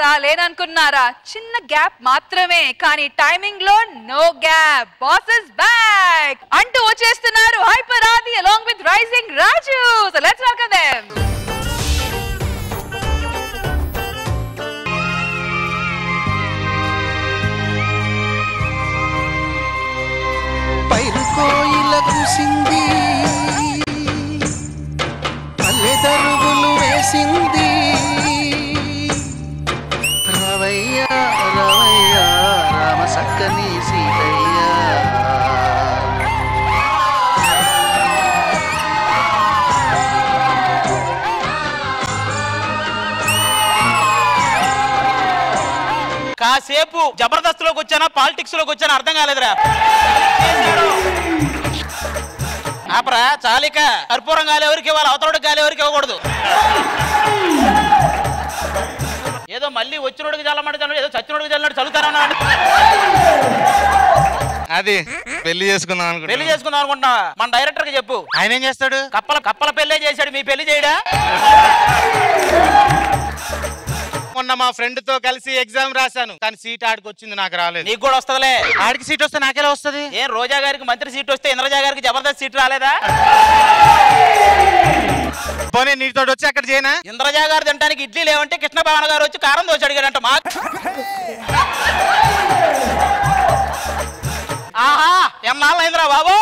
రాలేననుకున్నారా చిన్న గ్యాప్ మాత్రమే కానీ టైమింగ్ లో నో గ్యాప్ బాసెస్ బ్యాక్ అంటూ వచ్చేస్తున్నారు hyper Aadi along with rising Raju so let's welcome them పైరు కోయిల కూసింది పల్లె దరుగులు వేసింది రవయ్య రవయ్య రామ సక్కని సీతయ్య కాసేపు జబర్దస్త్ లోకి వచ్చానా పాలిటిక్స్ లోకి వచ్చానా అర్థం కాలేదురా ఆపరా చాలిక కర్పూరం గాలి ఎవరికి ఇవ్వాలి అవతలడు గాలి ఎవరికి ఇవ్వకూడదు ఏదో మళ్ళీ వచ్చినోడికి చల్లమంటే చల్లడు ఏదో చచ్చినోడికి చల్లడు చల్లుతారన్నా అది పెళ్లి చేసుకుందాం పెళ్లి అనుకుంటా చేసుకుందాం అనుకుంటున్నా మన డైరెక్టర్ కి చెప్పు ఆయన ఏం చేస్తాడు కప్పల కప్పల పెళ్ళే చేశాడు మీ పెళ్లి చేయడా మొన్న మా ఫ్రెండ్ తో కలిసి ఎగ్జామ్ రాశాను కానీ సీట్ ఆడికి వచ్చింది నాకు రాలేదు నీకు కూడా వస్తుందిలే ఆడికి సీట్ వస్తే నాకెలా వస్తుంది ఏం రోజా గారికి మంత్రి సీట్ వస్తే ఇంద్రజా గారికి జబర్దస్త్ సీట్ రాలేదా పోనీ నీతో వచ్చి అక్కడ చేయనా ఇంద్రజా గారు తినడానికి ఇడ్లీ లేవంటే కృష్ణభవన్ గారు వచ్చి కారం దోశ అడిగారంట మా ఆహా ఎన్నాళ్ళు అయిందిరా బాబు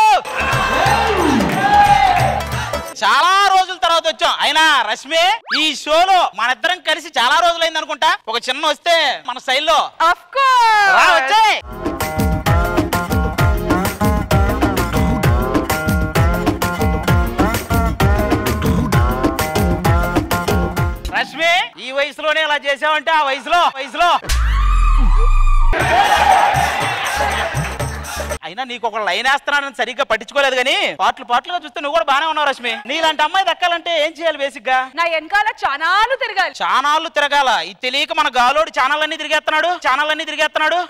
చాలా రోజుల తర్వాత వచ్చాం అయినా రష్మి ఈ షోలో మనిద్దరం కలిసి చాలా రోజులైంది అనుకుంటా ఒక చిన్న వస్తే మన శైలిలో ఆఫ్ కోర్స్ రా వచ్చే రష్మి ఈ వయసులోనే ఇలా చేసావంటే ఆ వయసులో వయసులో అయినా నీకు ఒక లైన్ వేస్తున్నానని సరిగ్గా పట్టించుకోలేదు కానీ పాటలు పాటలుగా చూస్తే నువ్వు కూడా బానే ఉన్నావు రష్మి నీలాంటి అమ్మాయి దక్కాలంటే ఏం చేయాలి బేసిక్ గా నా వెనకాల చానాలు తిరగాలి చానాళ్ళు తిరగాల ఇది తెలియక మన గాలోడు ఛానల్ అన్ని తిరిగేస్తున్నాడు ఛానల్ అన్ని తిరిగేస్తున్నాడు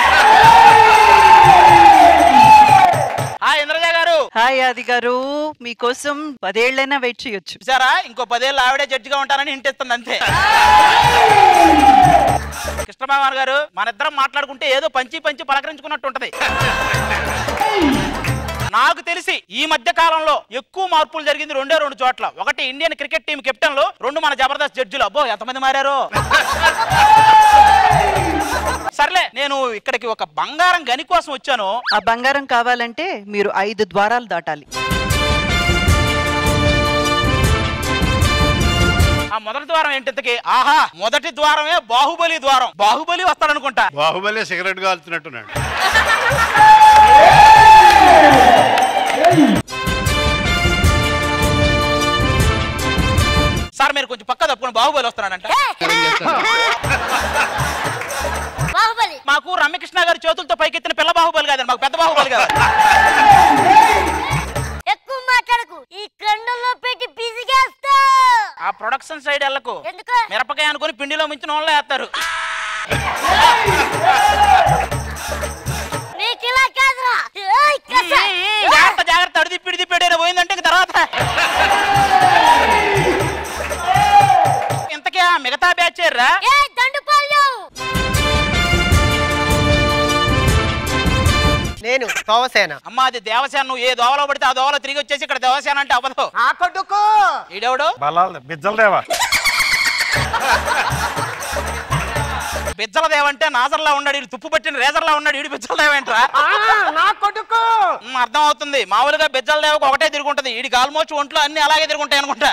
ఆ ఇంద్రజ గారు హాయ్ ఆది గారు మీకోసం పదేళ్లైనా వెయిట్ చేయొచ్చు చూసారా ఇంకో పదేళ్ళు ఆవిడే జడ్జిగా ఉంటారని ఇంటిస్తుంది అంతే కృష్ణభగవాన్ గారు మన ఇద్దరం మాట్లాడుకుంటే ఏదో పంచి పంచి పలకరించుకున్నట్టు ఉంటది నాకు తెలిసి ఈ మధ్య కాలంలో ఎక్కువ మార్పులు జరిగింది రెండే రెండు చోట్ల ఒకటి ఇండియన్ క్రికెట్ టీం కెప్టెన్లు రెండు మన జబర్దస్త్ జడ్జిలు అబ్బో ఎంతమంది మారారు సర్లే నేను ఇక్కడికి ఒక బంగారం గని కోసం వచ్చాను ఆ బంగారం కావాలంటే మీరు ఐదు ద్వారాలు దాటాలి ఆ మొదటి ద్వారం ఏంటి ఇంతకీ ఆహా మొదటి ద్వారమే బాహుబలి ద్వారం బాహుబలి వస్తాడనుకుంటా బాహుబలి సిగరెట్ కాల్చుతున్నట్టున్నాడు సార్ మీరు కొంచెం పక్క తప్పుకుని బాహుబలి వస్తున్నాడంట బాహుబలి మాకు రమ్యకృష్ణ గారి చేతులతో పైకెత్తిన పిల్ల బాహుబలి కాదండి మాకు పెద్ద బాహుబలి కాదు ఎక్కువ మాట్లాడకు ఈ కండల్లో పెట్టి పిసిగేస్తా ఆ ప్రొడక్షన్ సైడ్ వెళ్ళకు ఎందుకు మిరపకాయ అనుకుని పిండిలో మించిన వాళ్ళు వేస్తారు నీకు ఇలా కాదురా ఏయ్, కస. జాగ్రత్త జాగ్రత్త అడిది పిడిది పెడేనా పోయిందంటే ఇంక తర్వాత ఇంతకీ ఆ మిగతా బ్యాచ్ రా ఏయ్, దండుపాల్యం నేను సోమసేన అమ్మా అది దేవసేన నువ్వు ఏ దోవలో పడితే ఆ దోవలో తిరిగి వచ్చేసి ఇక్కడ దేవసేన అంటే అవ్వదు ఆ కొడుకు ఈడెవడు బలాల్ బిజ్జలదేవా బిజ్జల దేవంటే నాజర్లా ఉన్నాడు ఈడు తుప్పు పట్టిన రేజర్లా ఉన్నాడు ఈడు బిజ్జల దేవేంట్రా ఆ, నా కొడుకు ఉమ్, అర్థం అవుతుంది మామూలుగా బిజ్జల దేవకు ఒకటే తిరుగుంటది ఈడికి ఆల్మోస్ట్ ఒంట్లో అన్ని అలాగే తిరుగుంటాయి అనుకుంటా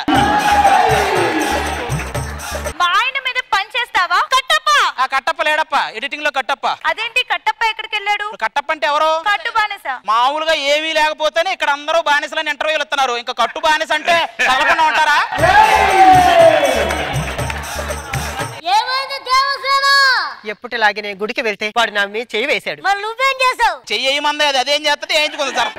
మా ఆయన మీద పని చేస్తావా కట్టప్ప ఆ కట్టప్ప లేడప్ప ఎడిటింగ్ లో కట్టప్ప అదేంటి కట్టప్ప ఎక్కడికి వెళ్ళాడు కట్టప్ప అంటే ఎవరు కట్టు బానేసా మామూలుగా ఏమీ లేకపోతేనే ఇక్కడ అందరూ బానిసలని ఇంటర్వ్యూలు ఇస్తున్నారు ఇంకా కట్టు బానిస అంటే తగలకుండా ఉంటారా ఏమైంది దేవసేన ఎప్పటిలాగే నేను గుడికి వెళ్తే వాడు నా మీద చేయి వేశాడు మరి నువ్వేం చేసావు చెయ్యి మంది అది అదేం చేస్తుంది వేయించుకుంది సార్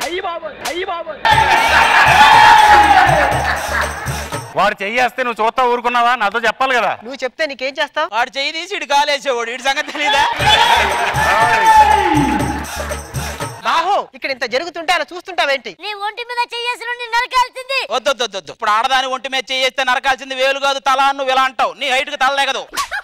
వాడు చెయ్యేస్తే నువ్వు చూస్తా ఊరుకున్నావా నాతో చెప్పాలి కదా నువ్వు చెప్తే నీకేం చేస్తావు వాడు చెయ్యి తీసి ఇటు కాలేసేవాడు ఇటు సంగతి తెలీదా బాహు ఇక్కడ ఇంత జరుగుతుంటే అలా చూస్తుంటావేంటి నీ ఒంటి మీద చెయ్యేసి నుండి నరకాల్సింది వద్దు వద్దు, వద్దు వద్దు. ఇప్పుడు ఆడదాని ఒంటి మీద చేస్తే నరకాల్సింది వేలు కాదు తల అని నువ్వు ఇలా అంటావు నీ హైట్ కి తల లేకదు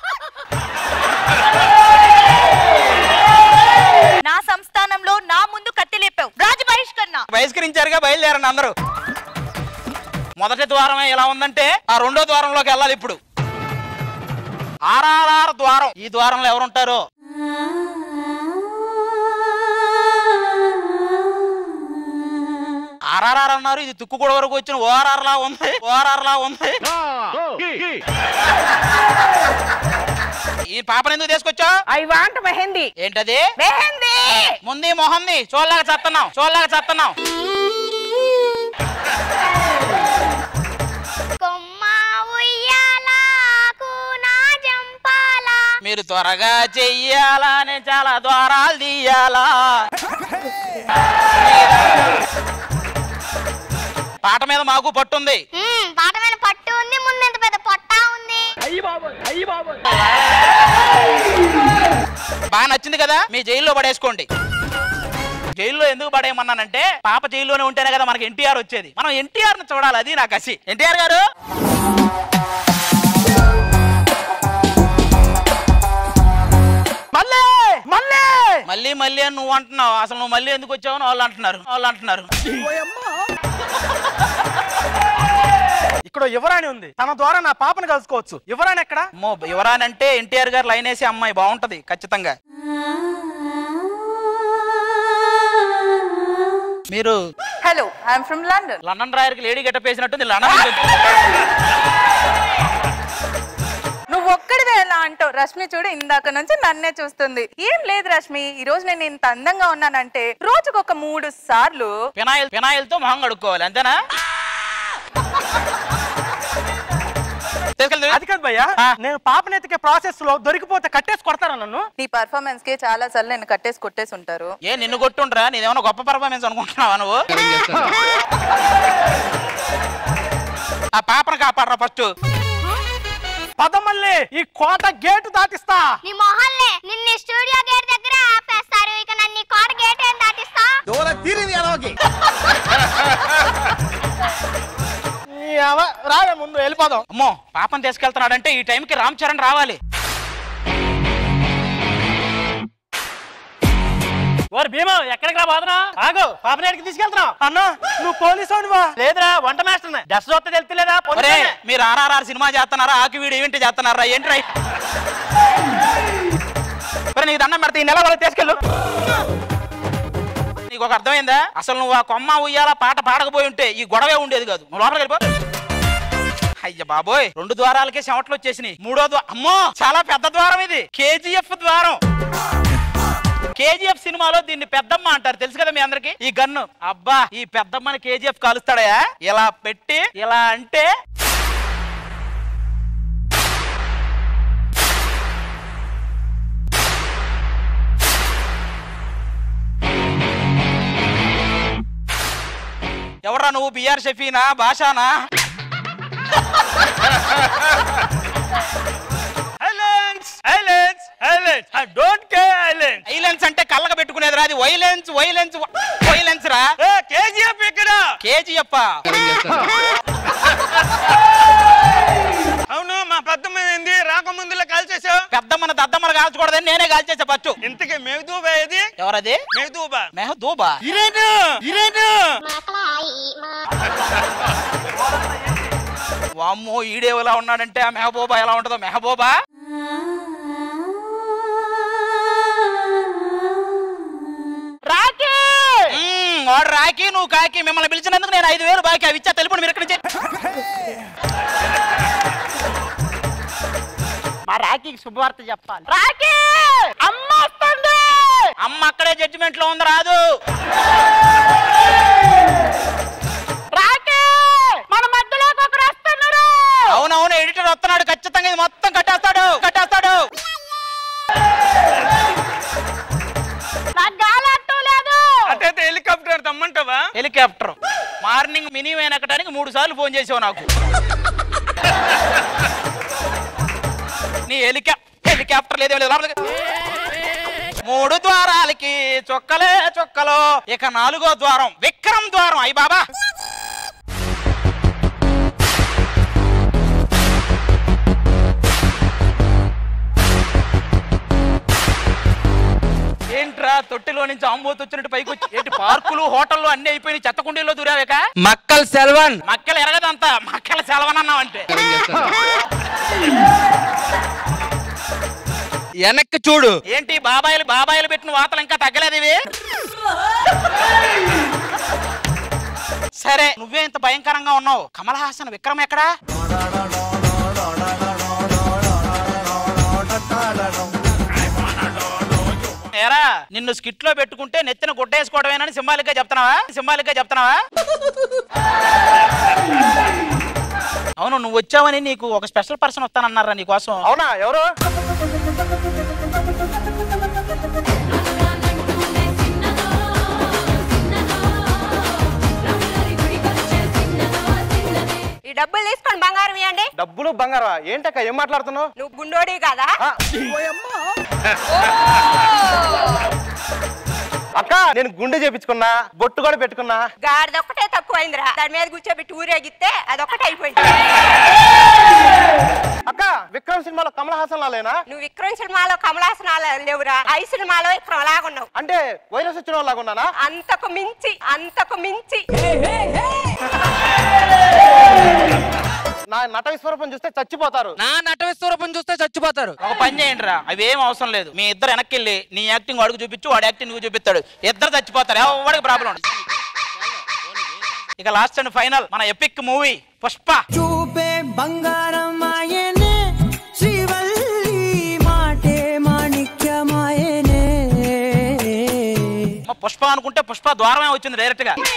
నా సంస్థానంలో నా ముందు కత్తి లేపావు రాజు బహిష్కరణ బహిష్కరించారుగా బయలుదేరండి అందరూ మొదటి ద్వారమే ఎలా ఉందంటే ఆ రెండో ద్వారంలోకి వెళ్ళాలి ఇప్పుడు ఆర్ఆర్ఆర్ ద్వారం ఈ ద్వారంలో ఎవరుంటారు ఆర్ఆర్ఆర్ అన్నారు ఇది తుక్కు కూడా వరకు వచ్చిన ఓఆర్ఆర్ లా ఉంది ఓఆర్ఆర్ లా ఉంది ఈ పాపను ఎందుకు తీసుకొచ్చా ఐ వాంట్ మెహందీ ఏంటది మెహందీ ముందు ఈ మొహంది చూడలేక చస్తున్నాం చూడలేక చస్తున్నాం కొమ్మ ఉయ్యాల కూనా జంపాల మీరు త్వరగా చెయ్యాలని చాలా ద్వారాలు తీయాలా పాట మీద మాకు పట్టుంది మ్మ్, పాట మీద పట్టు ఉంది ముందు ఇంత పెద్ద పొట్టా ఉంది బాగా నచ్చింది కదా మీ జైల్లో పడేసుకోండి జైల్లో ఎందుకు పడేయమన్నానంటే పాప జైల్లోనే ఉంటేనే కదా మనకి ఎన్టీఆర్ వచ్చేది మనం ఎన్టీఆర్ ని చూడాలి అది నాకు కసి ఎన్టీఆర్ గారు మళ్ళీ మళ్ళీ మళ్ళీ మళ్ళీ అని నువ్వు అంటున్నావు అసలు నువ్వు మళ్ళీ ఎందుకు వచ్చావు అని వాళ్ళు అంటున్నారు వాళ్ళు అంటున్నారు ఇక్కడ యువరాణి ఉంది తన ద్వారా నా పాపను కలుసుకోవచ్చు యువరాణి ఎక్కడ అమ్మో యువరానంటే ఎన్టీఆర్ గారు లైన్ వేసి అమ్మాయి బాగుంటది ఖచ్చితంగా మీరు hello I am from London London రాయర్కి లేడీ గెటప్ వేసినట్టుంది లండన్ నుంచి వచ్చి- నువ్వు ఒక్కడివే ఎలా అంటావు రష్మి చూడు ఇందాక నుంచి నన్నే చూస్తుంది ఏం లేదు రష్మి ఈ రోజు నేను ఇంత అందంగా ఉన్నానంటే రోజుకు ఒక మూడు సార్లు ఫినాయిల్ ఫినాయిల్ తో మొహం కడుక్కోవాలి అంతేనా తీసుకెళ్తా అది కాదు భయ్యా ఆ. నేను పాపని ఎతికే ప్రాసెస్ లో దొరికిపోతే కట్టేసి కొడతారా నన్ను నీ పర్ఫార్మెన్స్ కి చాలా సార్లు నేను కట్టేసి కొట్టేసి ఉంటారు ఏ నిన్ను కొట్టుండ్రా నీదేమన్నా గొప్ప పర్ఫార్మెన్స్ అనుకుంటున్నావా నువ్వు ఆ పాపను కాపాడరా ఫస్ట్ పద మళ్ళీ ఈ కోట గేటు దాటిస్తా నీ మొహల్లే నిన్ను స్టూడియో గేట్ దగ్గర ఆపేస్తారు ఇక నన్ను ఈ కోట గేట్ ఏం దాటిస్తా నీ అవ- రావే ముందు వెళ్ళిపోదాం అమ్మో పాపను తీసుకెళ్తున్నాడంటే ఈ టైంకి రామ్ చరణ్ రావాలి ఓరి భీమా ఎక్కడికి రా బాధనా ఆగు పాపని ఎక్కడికి తీసుకెళ్తున్నావు అన్నా నువ్వు పోలీసు వాడివా లేదురా వంట మాస్టర్ డ్రెస్ చూస్తే తెలుస్తలేదా ఒరే మీరు ఆర్ఆర్ఆర్ సినిమా చేస్తున్నారా ఆకి వీడు ఈవెంట్ చేస్తున్నారా ఏంటి రై ఒరే నీకు దండం పెడితే ఈ నెల వాళ్ళకి తీసుకెళ్ళు నీకు ఒక అర్థమైందా అసలు నువ్వు ఆ కొమ్మ ఉయ్యాల పాట పాడకపోయి ఉంటే ఈ గొడవే ఉండేది కాదు నువ్వు లోపలికి వెళ్ళిపో అయ్య బాబోయ్ రెండు ద్వారాలకే చెమటలు వచ్చేసినాయి మూడో ద్వారం అమ్మో చాలా పెద్ద ద్వారం ఇది కేజీఎఫ్ ద్వారం కేజీఎఫ్ సినిమాలో దీన్ని పెద్దమ్మ అంటారు తెలుసు కదా మీ అందరికి ఈ గన్ను అబ్బా ఈ పెద్దమ్మని కేజీఎఫ్ కాలుస్తాడయా ఇలా పెట్టి ఇలా అంటే ఎవరా నువ్వు బిఆర్ షఫీనా భాషానా islands islands islands I don't care islands violence అంటే కళ్ళక పెట్టుకునేది రా అది వైలెన్స్ వైలెన్స్ వైలెన్స్ రా ఏ కేజీఎఫ్ ఇక్కడ కేజీఎఫ్ అవును మా పెద్దమ్మ ఏంది రాకముందులో కాల్చేసావు పెద్దమ్మన దద్దమ్మను కాల్చకూడదని నేనే కాల్చేసా పచ్చు ఇంతకీ మెహదూబా ఏది ఎవరది మెహదూబా మెహదూబా ఇరేను ఇరేను వామ్మో ఈడేవలా ఉన్నాడంటే ఆ మెహబూబా ఎలా ఉంటుందో మెహబూబా రాకీ మ్మ్, వాడు రాకి నువ్వు కాకి మిమ్మల్ని పిలిచినందుకు నేను ఐదు వేలు బాకీ అవి ఇచ్చా తెలుపు మీరు ఇక్కడ మా రాఖీకి శుభవార్త చెప్పాలి రాకీ అమ్మ వస్తుంది అమ్మ అక్కడే జడ్జిమెంట్ లో ఉంది రాదు రాకీ మన మధ్యలోకి ఒకరు వస్తున్నారు అవునవును ఎడిటర్ వస్తున్నాడు ఖచ్చితంగా ఇది మొత్తం కట్టేస్తాడు కట్టేస్తాడు నాకు గాలి అట్టం లేదు అటైతే హెలికాప్టర్ తమ్మంటావా హెలికాప్టర్ మార్నింగ్ మినీ వ్యాన్ ఎక్కడానికి మూడు సార్లు ఫోన్ చేసావు నాకు నీ హెలికా హెలికాప్టర్ లేదే లేదు లోపలికి మూడు ద్వారాలకి చొక్కలే చొక్కలో ఇక నాలుగో ద్వారం విక్రమ్ ద్వారం అయ్యి బాబా ఏంట్రా తొట్టిలో నుంచి ఆంబోతు వచ్చినట్టు పైకి వచ్చి ఏంటి పార్కులు హోటళ్ళు అన్ని అయిపోయి చెత్త కుండీలో దూరావేక మక్కల్ సెల్వన్ మక్కలు ఎరగదంతా మక్కల సెలవన్ అన్నావంటే వెనక్కి చూడు ఏంటి బాబాయిలు బాబాయిలు పెట్టిన వాతలు ఇంకా తగ్గలేదు ఇవి సరే నువ్వే ఇంత భయంకరంగా ఉన్నావు కమల్ హాసన్ విక్రమ్ ఎక్కడా ఏరా నిన్ను స్కిట్ లో పెట్టుకుంటే నెత్తిన గుడ్డేసుకోవడమేనని సింబాలిక్ గా చెప్తున్నావా సింబాలిక్ గా చెప్తున్నావా అవును నువ్వు వచ్చావని నీకు ఒక స్పెషల్ పర్సన్ వస్తానన్నారా నీకోసం అవునా ఎవరు ఈ డబ్బులు తీసుకొని బంగారం ఇవ్వండి డబ్బులు బంగారం ఏంటక్క ఏం మాట్లాడుతున్నావు నువ్వు గుండోడి కదా అక్క నేను గుండె చేపించుకున్నా బొట్టు కూడా పెట్టుకున్నా గాడిదొక్కటే తక్కువైందిరా దాని మీద కూర్చోబెట్టి ఊరేగిస్తే అదొక్కటే అయిపోయింది అక్క విక్రమ్ సినిమాలో కమల్ హాసన్ లాలేనా నువ్వు విక్రమ్ సినిమాలో కమలాసనాలు లేవురా ఐ సినిమాలో విక్రమ్ లాగున్నావు అంటే వైరస్ వచ్చిన వాళ్ళగా ఉన్నానా అంతకు మించి అంతకు మించి నా నట విశ్వరూపం చూస్తే చచ్చిపోతారు నా నట విశ్వరూపం చూస్తే చచ్చిపోతారు ఒక పని చేయండి రా అవి ఏం అవసరం లేదు మీ ఇద్దరు వెనక్కి వెళ్ళి నీ యాక్టింగ్ వాడికి చూపించు వాడి యాక్టింగ్ నువ్వు చూపిస్తాడు ఇద్దరు చచ్చిపోతారు ఎవరికి ప్రాబ్లం ఉండదు ఇక లాస్ట్ అండ్ ఫైనల్ మన ఎపిక్ మూవీ పుష్ప చూపే బంగారం ఆయనే శ్రీవల్లి మాటే మాణిక్యమాయనే అమ్మ పుష్ప అనుకుంటే పుష్ప ద్వారమే వచ్చింది డైరెక్ట్ గా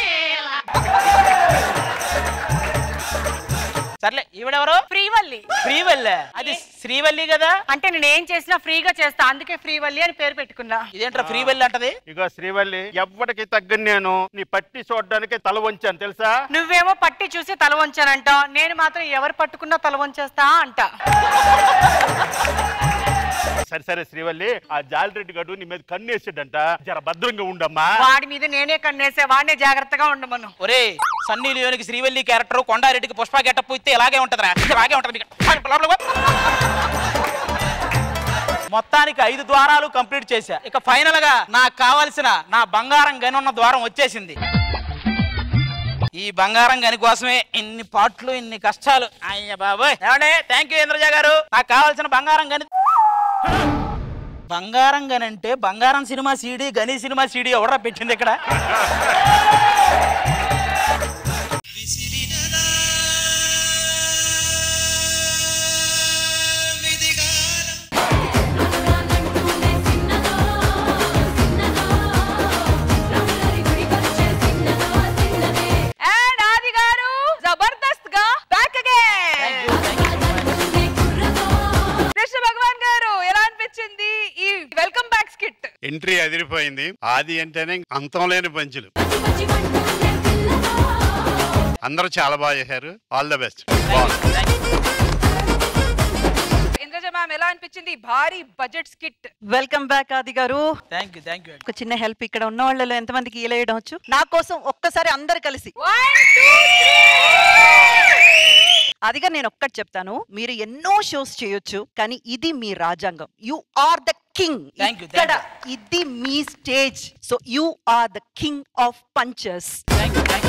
సర్లే ఈవిడెవరు ఫ్రీవల్లి శ్రీవల్లి అది శ్రీవల్లి కదా అంటే నేను ఏం చేసినా ఫ్రీగా చేస్తా అందుకే ఫ్రీవల్లి అని పేరు పెట్టుకున్నా ఇదేంట్రా ఫ్రీవల్లి అంటది ఇగో శ్రీవల్లి ఎవ్వడికి తగ్గని నేను నీ పట్టి చూడడానికి తల వంచాను తెలుసా నువ్వేమో పట్టి చూసి తల వంచానంట నేను మాత్రం ఎవరు పట్టుకున్నా తల వంచేస్తా అంట సరే సరే శ్రీవల్లి ఆ జాలిరెడ్డి గడు నీ మీద కన్నేసాడంట జర భద్రంగా ఉండమ్మా వాడి మీద నేనే కన్నేసే వాడినే జాగ్రత్తగా ఉండమను ఒరే సన్నీ లియోనికి శ్రీవల్లి క్యారెక్టర్ కొండారెడ్డికి పుష్ప గెటప్ ఇస్తే ఇలాగే ఉంటదిరా ఇలాగే ఉంటది మీకు. లోపలికి పో. మొత్తానికి ఐదు ద్వారాలు కంప్లీట్ చేశా ఇక ఫైనల్ గా నాకు కావాల్సిన నా బంగారం గని ఉన్న ద్వారం వచ్చేసింది ఈ బంగారం గని కోసమే ఇన్ని పాటలు ఇన్ని కష్టాలు అయ్య బాబోయ్ ఏమండే థ్యాంక్ యూ ఇంద్రజ గారు నాకు కావాల్సిన బంగారం గని బంగారం గని అంటే బంగారం cinema CD Ghani cinema CD ఎవడరా పెట్టింది ఇక్కడ అండ్ ఆది గారు జబర్దస్త్ గా బ్యాక్ అగైన్ కృష్ణ భగవాన్ గారు ఎలా అనిపించింది ఈ వెల్కమ్ బ్యాక్ స్కిట్ ఎంట్రీ అదిరిపోయింది ఆది అంటేనే అంతం లేని పంచులు అందరూ చాలా బాగా చేశారు all the best Indraja ma'am ఎలా అనిపించింది ఈ భారీ బడ్జెట్ స్కిట్ వెల్కమ్ బ్యాక్ ఆది గారు థ్యాంక్ యూ థ్యాంక్ యూ ఒక చిన్న హెల్ప్ ఇక్కడ ఉన్న వాళ్ళలో ఎంతమందికి ఈలేయడం వచ్చు నా కోసం ఒక్కసారి అందరు కలిసి అదిగా నేను ఒక్కటి చెప్తాను మీరు ఎన్నో షోస్ చేయొచ్చు కానీ ఇది మీ రాజ్యాంగం you are the king Thank you, thank ఇక్కడ ఇది మీ stage so you are the king of punchers thank you thank